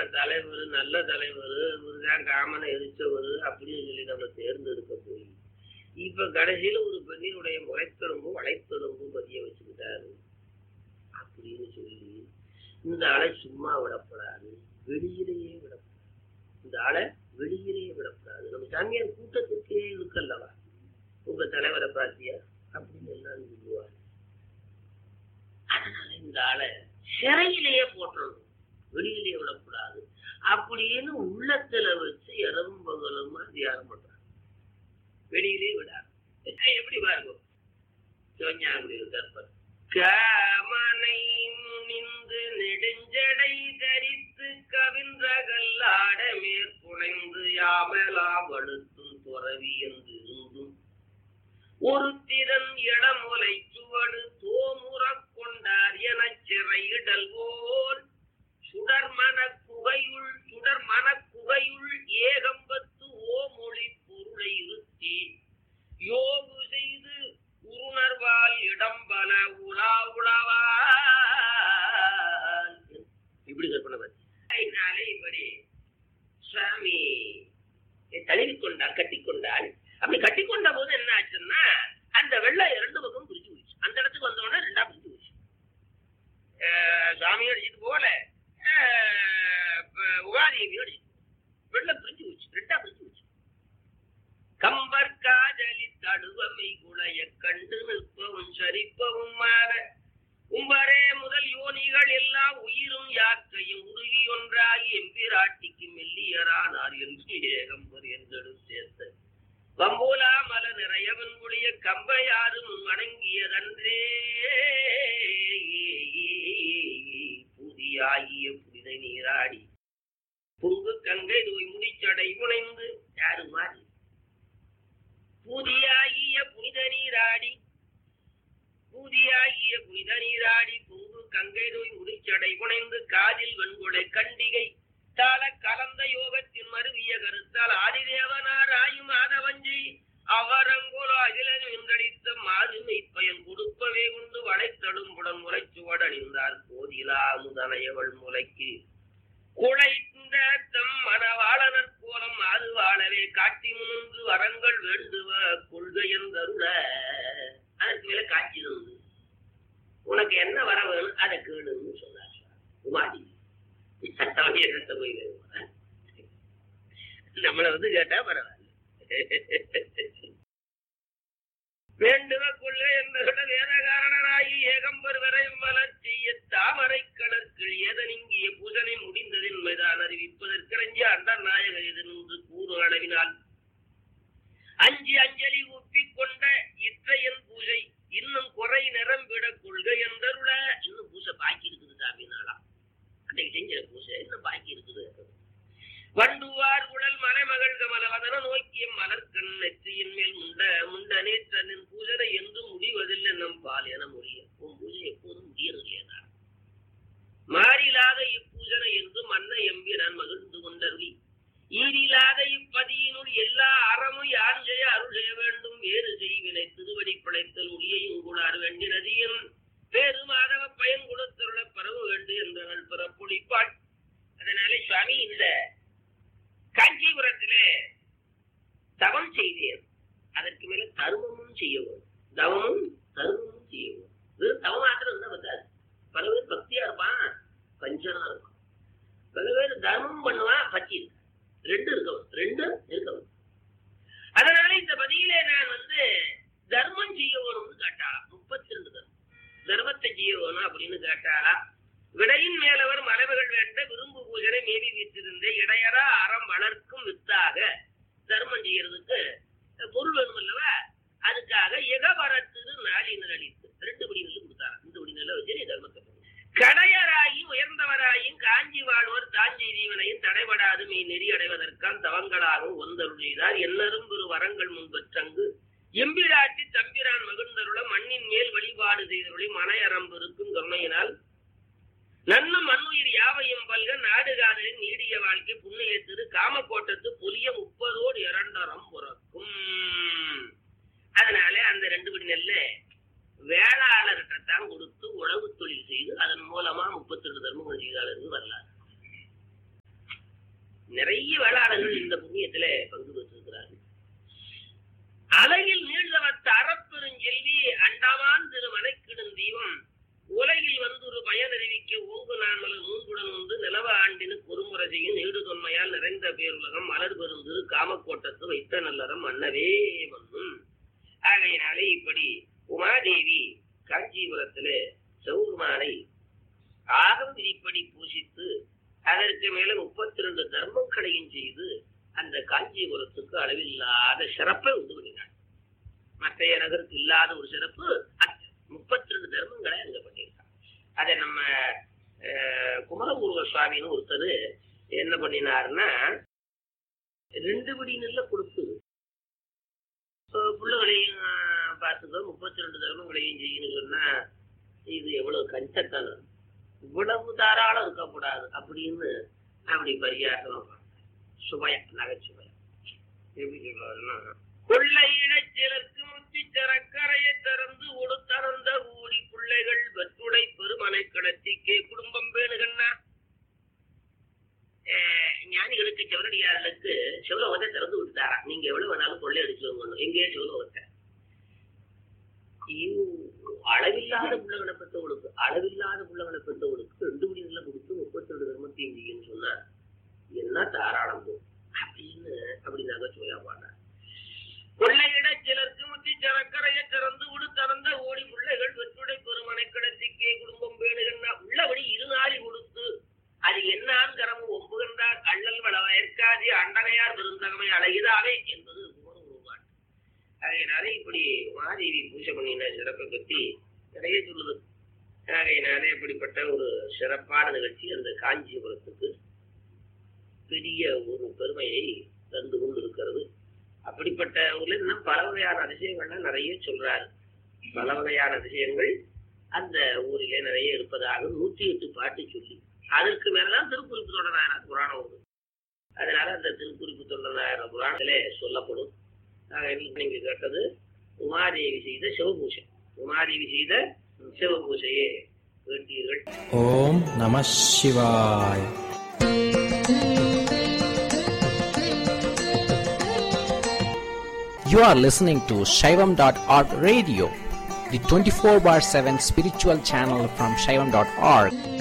தலைவர் நல்ல தலைவர் இவருதான் காமனை எரிச்சவர் அப்படின்னு சொல்லி நம்ம தேர்ந்தெடுக்க போய் இப்ப கடைசியில ஒரு பெண்ணினுடைய முளைத்தெலும்பும் வளைத்தெலும்பும் பதிய வச்சுக்கிட்டாரு அப்படின்னு சொல்லி இந்த ஆளை சும்மா விடப்படாது வெளியிலேயே விடப்படாது இந்த ஆளை வெளியிலேயே விடப்படாது நம்ம சாமியார் கூட்டத்திற்கே இருக்கல்லவா உங்க தலைவரை பார்த்தியா அப்படின்னு எல்லாம் சொல்லுவாங்க அதனால இந்த ஆளை சிறையிலேயே போட்டுறணும் வெளியிலேயே விடக்கூடாது அப்படின்னு உள்ளத்துல வச்சு இரவும் பகலுமா தியானம் பண்றாங்க வெளியிலேயே விடாது எப்படி பாருங்க சிவஞானி இருக்கார் காமனை முனிந்து நெடுஞ்சடை தரித்து கவின்ற கல்லாட மேற்குணைந்து யாமலா வடுத்தும் துறவி என்று இருந்தும் ஒரு திறன் இளமுலை சுவடு தோமுறக் கொண்டார் எனச் சிறையிடல் போல் சுடர்மன குகையுள் சுடர்மன குகையுள் ஏகம்பத்து ஓமொழி பொருளை இருத்தி யோகு செய்து உருணர்வால் இடம்பல உலா உழவால் இப்படி கற்பனை பண்ணி அதனாலே இப்படி சுவாமி தழுவி கொண்டாள் கட்டி கொண்டாள் அப்படி கட்டி கொண்ட போது என்ன ஆச்சுன்னா அந்த வெள்ளம் இரண்டு பக்கம் பிரிச்சு போயிடுச்சு அந்த இடத்துக்கு வந்த உடனே ரெண்டா பிரிச்சு போயிடுச்சு அஹ் சாமி அடிச்சுட்டு போல உகாதியும் அடிச்சு வெள்ளம் பிரிஞ்சு போச்சு ரெண்டா பிரிஞ்சு போச்சு கம்பர் காதலி தடுவமை குளைய கண்டு நிற்பவும் சரிப்பவும் மாற உம்பரே முதல் யோனிகள் எல்லாம் உயிரும் யாக்கையும் உருகி ஒன்றாகி எம்பிராட்டிக்கு மெல்லியரானார் என்று ஏகம்பர் என்றெடு சேர்த்த பம்போலா மல நிறையவன் ஒழிய கம்பையாரும் வணங்கியதன்றே புதியாகிய புனித நீராடி பொங்கு கங்கை தோய் முடிச்சடை புனைந்து யாரு மாறி புதியாகிய புனித நீராடி பூதியாகிய புனித நீராடி பொங்கு கங்கை நோய் முடிச்சடை புனைந்து காதில் வெண்கொடை கண்டிகை தாள கலந்த யோகத்தின் மருவிய கருத்தால் ஆதிதேவனார் ஆயும் ஆதவஞ்சி அவரங்கோலோ அகிலன் என்றடித்த மாதுமை பயன் கொடுப்பவே உண்டு வளைத்தடும்புடன் முளைச்சுவட அணிந்தார் போதிலா முதனையவள் முளைக்கு குழைந்த தம் மனவாளனர் கோலம் அது வாழவே காட்டி முன்பு வரங்கள் வேண்டுவ கொள்கையந்தருள அதற்கு மேல காட்சி தந்து உனக்கு என்ன வர வேணும் அதை கேளுன்னு சொன்னார் உமாதி இடத்த போய் கேட்குமா? நம்மளை வந்து கேட்டா பரவாயில்ல வேண்டுவ கொள்கை என்பத வேதகாரணராகி ஏகம்பர் வரை மலர் செய்ய தாமரை கணக்கில் ஏதனிங்கிய பூஜனை முடிந்ததின் மீதான் அறிவிப்பதற்கிரஞ்சி அண்டர் நாயக எதிர்ந்து கூறு அளவினால் அஞ்சு அஞ்சலி ஒப்பிக் கொண்ட இற்றையன் பூஜை இன்னும் குறை நிரம்பிட கொள்கை என்றருள இன்னும் பூஜை பாக்கி இருக்குது சாமினாலா அன்னைக்கு செஞ்ச பூஜை இன்னும் பாக்கி இருக்குது வண்டுவார் உடல் மலைமகள் கமலவதன நோக்கிய மலர்கண் நெற்றியின் மேல் முண்ட முண்ட நேற்றனின் பூஜனை என்றும் முடிவதில்லை நம் பால் என முடிய உன் பூஜை எப்போதும் முடியவில்லையா மாறிலாத இப்பூஜனை என்று மன்ன எம்பி நான் மகிழ்ந்து கொண்டருளி ஈரிலாத இப்பதியினுள் எல்லா அறமும் யான் செய்ய அருள் செய்ய வேண்டும் வேறு செய்வினை திருவடி பிழைத்தல் ஒளியையும் கூட வேண்டினது என் வேறு மாதவ பயன் கொடுத்தருள பரவ வேண்டும் என்றவள் பிறப்புளிப்பாள் அதனாலே சுவாமி இந்த காஞ்சிபுரத்திலே தவம் செய்தேன் அதற்கு மேல தர்மமும் செய்யவும் தவமும் தர்மமும் செய்யவும் வெறும் தவம் மாத்திரம் இருந்தா பத்தாது பல பேர் பக்தியா இருப்பான் பஞ்சனா இருப்பான் பல பேர் தர்மம் பண்ணுவான் பக்தி இருக்காது ரெண்டு இருக்கவும் ரெண்டு இருக்கவும் அதனால இந்த பதியிலே நான் வந்து தர்மம் செய்ய வேணும்னு கேட்டாளா முப்பத்தி ரெண்டு தர்மம் தர்மத்தை செய்ய வேணும் அப்படின்னு கேட்டாளா விடையின் மேலவர் மலைவுகள் வேண்ட விரும்பு பூஜனை மேவி வீற்றிருந்த இடையரா அறம் வளர்க்கும் வித்தாக தர்மம் செய்யறதுக்கு பொருள் வேணும் அல்லவா அதுக்காக எகவரத்திரு நாளினர் அளித்து ரெண்டு படி நெல்லு கொடுத்தாங்க இந்த படி நெல்லை வச்சு நீ தர்மத்தை பண்ணு. கடையராகி உயர்ந்தவராயும் காஞ்சி வாழ்வோர் தாஞ்சி தீவனையும் தடைபடாது மெய் நெறி அடைவதற்கான் தவங்களாகவும் ஒந்தருள் செய்தார் என்னரும் பெரு வரங்கள் முன்பற்றங்கு எம்பிராட்டி தம்பிரான் மகிழ்ந்தருள மண்ணின் மேல் வழிபாடு செய்தருளி மனையரம்பு இருக்கும் கருணையினால் நன்னு மண்ணுயிர் யாவையும் பல்க நாடு காதலின் நீடிய வாழ்க்கை புண்ணிய திரு காமக்கோட்டத்து புலிய முப்பதோடு இரண்டரம் புறக்கும் அதனால அந்த ரெண்டு படி நெல்ல வேளாளர்கிட்ட தான் கொடுத்து உழவு தொழில் செய்து அதன் மூலமா முப்பத்தி ரெண்டு தர்மங்கள் செய்தாளர்கள் வரலாறு நிறைய வேளாளர்கள் இந்த புண்ணியத்துல பங்கு பெற்றிருக்கிறார்கள் அலையில் நீழ்தவத்த அறப்பெருஞ்செல்வி அண்டவான் திருமலைக்கிடும் தீபம் உலகில் வந்து ஒரு பயன் அறிவிக்க ஓங்கு நான்மல மூன்றுடன் வந்து நிலவ ஆண்டினு பொறுமுறை செய்யும் நீடு தொன்மையால் நிறைந்த பேருலகம் மலர் பெருந்திரு காமக்கோட்டத்து வைத்த நல்லறம் மன்னவே மன்னும் ஆகையினாலே இப்படி உமாதேவி காஞ்சிபுரத்திலே சௌருமானை ஆகம் விதிப்படி பூசித்து அதற்கு மேல முப்பத்தி ரெண்டு தர்மங்களையும் செய்து அந்த காஞ்சிபுரத்துக்கு அளவில்லாத சிறப்பை உண்டு பண்ணினார் மற்றைய நகருக்கு இல்லாத ஒரு சிறப்பு முப்பத்தி ரெண்டு தர்மங்களை அங்க பண்ணியிருக்காங்க அதை நம்ம அஹ், குமரகுருவ சுவாமின்னு ஒருத்தர் என்ன பண்ணினாருன்னா ரெண்டு படி நெல்ல கொடுத்து அஹ், பிள்ளைகளையும் அஹ், பார்த்துக்கோ முப்பத்தி ரெண்டு தர்மங்களையும் செய்யணும்னு சொன்னா இது எவ்வளவு கஞ்சத்தனம் இவ்வளவு தாராளம் இருக்கக்கூடாது அப்படின்னு அப்படி பரியாசமா பார்த்தார். சுவையா நகைச்சுவை எப்படி சொல்றாருன்னா கொள்ளையிடச் சிலர்க்கு முத்தி சரக்கரையை திறந்து உடுத்தறந்த ஊடி பிள்ளைகள் வெற்றுடை பெருமனை கிடத்திக்கே குடும்பம் வேணுகண்ணா அஹ் ஞானிகளுக்கு சிவனடியார்களுக்கு சிவலோகத்தை திறந்து விட்டுட்டாராம் நீங்க எவ்வளவு வேணாலும் கொள்ளை அடிச்சு எங்கேயே சிவலோகத்தை இவ் அளவில்லாத புள்ளகளை பெற்றவளுக்கு அளவில்லாத புள்ளகளை பெற்றவளுக்கு ரெண்டு மணி நேரம் கொடுத்து முப்பத்தி ரெண்டு தர்மத்தையும் செய்யுன்னு சொன்னா என்ன தாராளம் போ அப்படின்னு அப்படி நகைச்சுவையா பாடுறார் கொள்ளையிட சிலருக்கு முத்தி சரக்கரையை திறந்து விடு திறந்த ஓடி பிள்ளைகள் வெற்றுடை பெருமனை கிடத்திக்கே குடும்பம் வேணுகன்னா உள்ளபடி இருநாளி கொடுத்து அது என்னான் கரமும் ஒம்புகின்றார் அள்ளல் வள வயற்காதி அண்டனையார் பெருந்தகமை அழகிதாவே என்பது குமர உருவாட்டு ஆகையினாலே இப்படி மாதேவி பூஜை பண்ணின சிறப்பை பற்றி நிறைய சொல்லுது ஆகையினாலே இப்படிப்பட்ட ஒரு சிறப்பான நிகழ்ச்சி அந்த காஞ்சிபுரத்துக்கு பெரிய ஒரு பெருமையை தந்து கொண்டிருக்கிறது அப்படிப்பட்ட ஊர்ல இன்னும் பல வகையான அதிசயங்கள்லாம் நிறைய சொல்றாரு பல வகையான அதிசயங்கள் அந்த ஊரிலே நிறைய இருப்பதாக நூற்றி எட்டு பாட்டு சொல்லி அதற்கு மேலதான் திருக்குறிப்பு தொடராயிரம் புராணம் உண்டு அதனால அந்த திருக்குறிப்பு தொடராயிரம் புராணத்திலே சொல்லப்படும் ஆக நீங்க கேட்டது உமாதேவி செய்த சிவபூஷை உமாதேவி செய்த சிவபூஷையே கேட்டீர்கள் ஓம் நம சிவாய் You are listening to Shaivam.org radio, the 24 bar 7 spiritual channel from Shaivam.org.